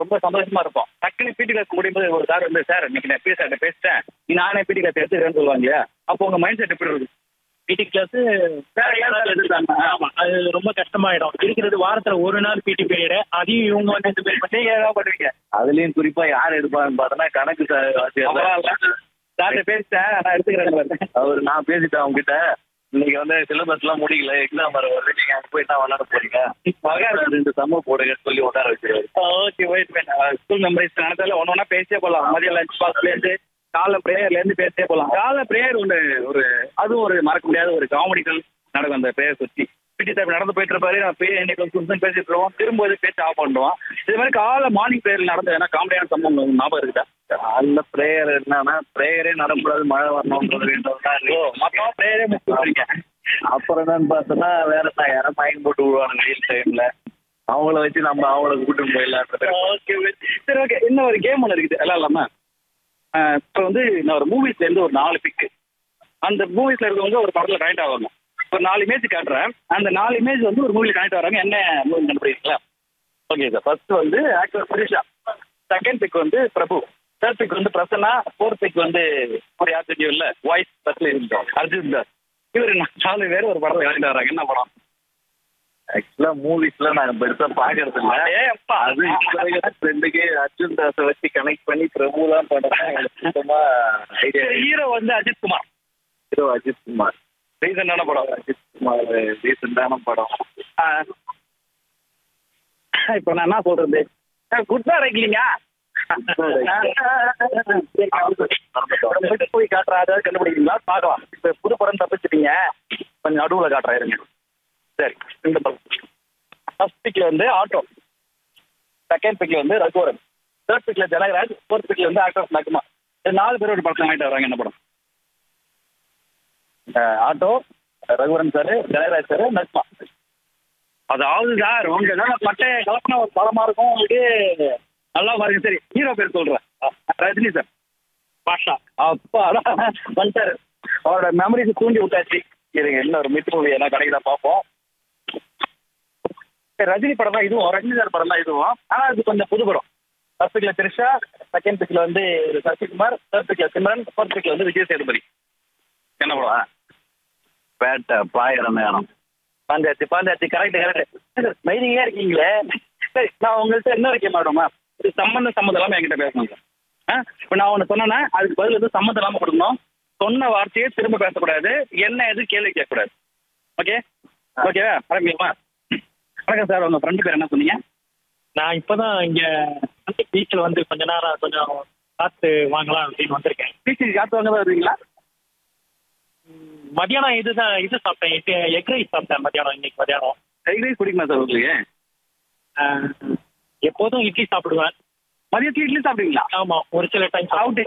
ரொம்ப சந்தோஷமா இருப்போம் டக்குனு பிடி கிளாஸ் முடியும் போது ஒரு சார் வந்து சார் இன்னைக்கு நான் பேச பேசிட்டேன் நீ நானே பிடி கிளாஸ் எடுத்துக்கிறேன்னு சொல்லுவாங்க இல்லையா அப்போ உங்க மைண்ட் செட் எப்படி இருக்கு பிடி கிளாஸ் வேற யார் சார் எடுத்தாங்க ஆமா அது ரொம்ப கஷ்டமாயிடும் இருக்கிறது வாரத்துல ஒரு நாள் பிடி பீரியடு அதையும் இவங்க வந்து இது பண்ணி நீங்க என்ன பண்ணுவீங்க அதுலயும் குறிப்பா யார் எடுப்பாருன்னு பார்த்தோன்னா கணக்கு சார் வாத்தியார் சார்ட்ட பேசிட்டேன் நான் எடுத்துக்கிறேன் அவர் நான் பேசிட்டேன் அவங்க கிட்ட இன்னைக்கு வந்து சிலபஸ் எல்லாம் முடியல எக்ஸாம் வர வருது நீங்க அங்க போய் என்ன விளையாட போறீங்க மகாராஜா ரெண்டு சம்ம போடுங்கன்னு சொல்லி உட்கார வச்சிருவாரு ஓகே வெயிட் ஸ்கூல் மெமரிஸ் நடத்தல ஒன்று ஒன்றா பேசியே போகலாம் மதியம் லஞ்ச் பாக்ஸ்லேருந்து காலை ப்ரேயர்லேருந்து பேசியே போகலாம் காலை ப்ரேயர் ஒன்று ஒரு அதுவும் ஒரு மறக்க முடியாத ஒரு காமெடிகள் நடக்கும் அந்த ப்ரேயர் சுற்றி பிடி சார் நடந்து போயிட்டு இருப்பாரு நான் பே இன்னைக்கு கொஞ்சம் பேசிட்டு இருக்கோம் திரும்ப பேச்சு ஆஃப் பண்ணுவோம் இது மாதிரி காலை மார்னிங் ப்ரேயர் நடந்தது ஏன்னா காமெடியான சம்பவம் உங்களுக்கு ஞாபகம் இருக்குதா அந்த பிரேயர் என்னன்னா பிரேயரே நடக்கூடாது மழை வரணும்ன்றது வேண்டதுதான் ஓ மொத்தமாக ப்ரேயரே முடிச்சுருக்கீங்க அப்புறம் என்னன்னு பார்த்தோன்னா வேற என்ன யாரும் மயக்கம் போட்டு விடுவாங்க வெயில் டைம்ல அவங்கள வச்சு நம்ம அவங்கள கூட்டிட்டு போயிடலாம் ஓகே சரி ஓகே இன்னும் ஒரு கேம் ஒன்று இருக்குது எல்லாம் இல்லாம இப்போ வந்து நான் ஒரு மூவிஸ்ல இருந்து ஒரு நாலு பிக்கு அந்த மூவிஸ்ல இருக்கவங்க ஒரு படத்துல கனெக்ட் ஆகணும் ஒரு நாலு இமேஜ் காட்டுறேன் அந்த நாலு இமேஜ் வந்து ஒரு மூவில கனெக்ட் ஆகிறாங்க என்ன மூவி கண்டுபிடிங்களா ஓகே சார் ஃபர்ஸ்ட் வந்து ஆக்டர் சுரேஷா செகண்ட் பிக் வந்து பிரபு தேர்ட் பிக் வந்து பிரசன்னா ஃபோர்த் பிக் வந்து ஒரு யார் தெரியும் இல்ல வாய்ஸ் பஸ்ல இருந்தோம் அர்ஜுன் தாஸ் இவர் நாலு பேர் ஒரு படத்துல கனெக்ட் ஆகிறாங்க என்ன படம் ஆக்சுவலா மூவிஸ்ல நாங்க பெருசா பாக்குறது இல்ல ஏ அப்பா அது ஃப்ரெண்டுக்கு அர்ஜுன் தாஸை வச்சு கனெக்ட் பண்ணி பிரபு தான் பண்றேன் எங்களுக்கு சுத்தமா ஐடியா ஹீரோ வந்து அஜித் குமார் ஹீரோ அஜித் குமார் ரீசெண்டான படம் அஜித் குமார் ரீசெண்டான படம் இப்போ நான் என்ன சொல்றது குட் இல்லைங்க போய் காட்டுறா அதாவது கண்டுபிடிக்கிறீங்களா பார்க்கலாம் இப்போ புது படம் தப்பிச்சிட்டீங்க கொஞ்சம் நடுவில் காட்டுறேன் இருங்க சரி இந்த படம் ஃபர்ஸ்ட் பிக்ல வந்து ஆட்டோ செகண்ட் பிக்ல வந்து ரகுவரன் தேர்ட் பிக்ல ஜனகராஜ் ஃபோர்த் பிக்ல வந்து ஆக்டர்ஸ் நக்குமா இது நாலு பேர் ஒரு படத்தில் வாங்கிட்டு வராங்க என்ன படம் அஹ் auto Raghuvaran sir Janagaraj sir Nagma அதாவது சார் உங்க ஏதாவது பட்டைய கலப்பினா ஒரு படமா இருக்கும் உங்களுக்கு நல்லா பாருங்க சரி ஹீரோ பேர் சொல்றேன் ரஜினி சார் பாஷா அப்பா வந்துட்டாரு அவரோட மெமரிஸ் தூண்டி விட்டாச்சு இருங்க என்ன ஒரு மிட் மூவி என்ன கிடைக்குதா பார்ப்போம் சரி, ரஜினி படம் தான் இதுவும் ரஜினி சார் படம் தான் இதுவும் ஆனா இது கொஞ்சம் புது படம் ஃபர்ஸ்ட் பிக்ல த்ரிஷா செகண்ட் பிக்ல வந்து சசிகுமார் தேர்ட் பிக்ல சிம்ரன் ஃபோர்த் பிக்ல வந்து விஜய் சேதுபதி என்ன படம் பேட்டை பாயிரம் நேரம் பாஞ்சாச்சி பாஞ்சாச்சி கரெக்ட் கரெக்ட் மைனிங்கே இருக்கீங்களே சரி நான் உங்கள்கிட்ட என்ன வைக்க மாட்டோமா இது சம்மந்தம் சம்மந்தம் இல்லாமல் என்கிட்ட பேசணும் சார் ஆ இப்போ நான் ஒன்று சொன்னேன்னா அதுக்கு பதில் வந்து சம்மந்தம் இல்லாமல் கொடுக்கணும் சொன்ன வார்த்தையே திரும்ப பேசக்கூடாது என்ன எது கேள்வி கேட்கக்கூடாது ஓகே ஓகேவா ஆரம்பிக்கலாமா வணக்கம் சார் உங்கள் ஃப்ரெண்டு பேர் என்ன சொன்னீங்க நான் இப்பதான் இங்க பீச்ல வந்து கொஞ்ச நேரம் கொஞ்சம் காத்து வாங்கலாம் அப்படின்னு வந்திருக்கேன் டீச்சர் காத்து வாங்க தான் வருவீங்களா மதியானம் இதுதான் இது சாப்பிட்டேன் எக் ரைஸ் சாப்பிட்டேன் மதியானம் இன்னைக்கு மதியானம் ரைஸ் பிடிக்குமா சார் உங்களுக்கு ஆஹ், எப்போதும் இட்லி சாப்பிடுவேன் மதியத்தில் இட்லி சாப்பிடுவீங்களா ஆமா ஒரு சில டைம் அவுட்டு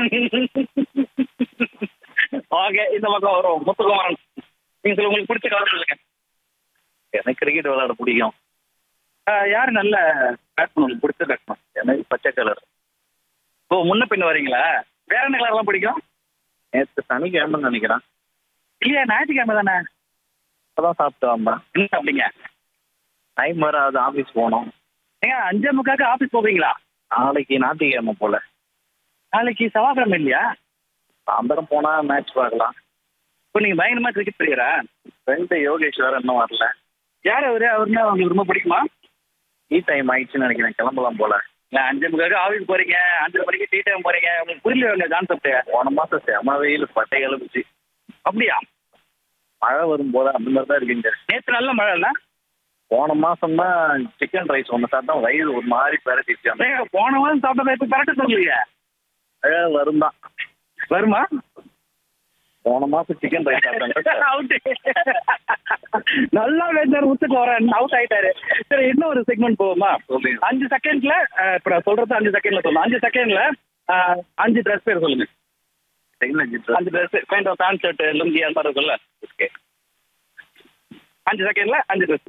ஓகே இந்த பக்கம் வரும் முத்துக்குமாரன் நீங்கள் சொல்லுங்க உங்களுக்கு பிடிச்ச கலர் சொல்லுங்க எனக்கு கிரிக்கெட் விளையாட பிடிக்கும் ஆஹ் யார் நல்ல பேட்ஸ்மேன் உங்களுக்கு பிடிச்ச பேட்ஸ்மேன் எனக்கு பச்சை கலர் ஓ முன்ன பின்ன வரீங்களா வேற என்ன கலர்லாம் பிடிக்கும் நேற்று சனிக்கிழமைன்னு நினைக்கிறேன் இல்லையா ஞாயிற்றுக்கிழமை தானே இப்பதான் சாப்பிட்டு வந்தேன் என்ன சாப்பிட்டீங்க டைம் வர அது ஆஃபீஸ் போகணும் ஏங்க அஞ்சே முக்காக்கு ஆஃபீஸ் போவீங்களா நாளைக்கு ஞாயிற்றுக்கிழமை போல நாளைக்கு செவ்வாய்க்கிழமை இல்லையா சாயந்தரம் போனா மேட்ச் பார்க்கலாம் இப்போ நீங்கள் பயங்கரமாக கிரிக்கெட் பிடிக்கிறா ஃப்ரெண்டு யோகேஷ் வேற இன்னும் வரல யார் அவரு அவருன்னா உங்களுக்கு ரொம்ப பிடிக்குமா டீ டைம் ஆயிடுச்சுன்னு நினைக்கிறேன் கிளம்பலாம் போல இல்லை அஞ்சே முக்காக்கு ஆஃபீஸ் போறீங்க அஞ்சரை மணிக்கு டீ டைம் போறீங்க உங்களுக்கு புரியல வேங்க கான்செப்ட் போன மாசம் செம வெயில் பட்டை கிளம்பிச்சு அப்படியா மழை வரும்போது அந்த மாதிரி தான் இருக்குங்க நேற்று நல்ல மழை இல்லை போன மாசம் தான் சிக்கன் ரைஸ் ஒன்று சாப்பிட்டா வயிறு ஒரு மாதிரி பெரட்டிச்சு அந்த ஏங்க, போன வாரம் சாப்பிட்டதை இப்போ கரெக்டாக சொல்லுங்க மழை வரும் தான் வருமா போன மாசம் சிக்கன் ரைஸ் சாப்பிட்டாங்க அவுட்டு நல்லா வேண்டாரு முத்துக்கு வரேன் அவுட் ஆயிட்டாரு சரி இன்னும் ஒரு செக்மெண்ட் போவோமா சொல்லுங்க. அஞ்சு செகண்ட்ல இப்ப நான் சொல்றது அஞ்சு செகண்ட்ல சொல்லணும் அஞ்சு செகண்ட்ல அஞ்சு ட்ரெஸ் பேர் சொல்லுங்க டெக்னாலஜி அஞ்சு dress pant pant shirt lungi அந்த மாதிரி இருக்குல்ல ஓகே அஞ்சு செகண்ட்ல அஞ்சு ட்ரெஸ்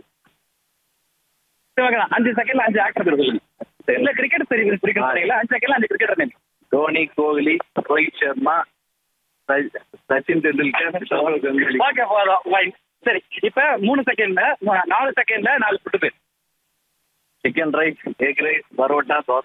அஞ்சு செகண்ட்ல அஞ்சு ஆக்டர் பேர் சொல்லுங்க இல்ல கிரிக்கெட் சரி பிடிக்கும் சரிங்களா அஞ்சு செகண்ட்ல அஞ்சு கிரிக்கெட்டர் நேம் தோனி கோஹ்லி ரோஹித் சர்மா சச்- சச்சின் டெண்டுல்கர் சௌரவ் கங்குலி ஓகே போதும் fine. சரி இப்ப மூணு செகண்ட்ல நாலு செகண்ட்ல நாலு ஃபுட்டு பேர் chicken rice egg rice parotta dosa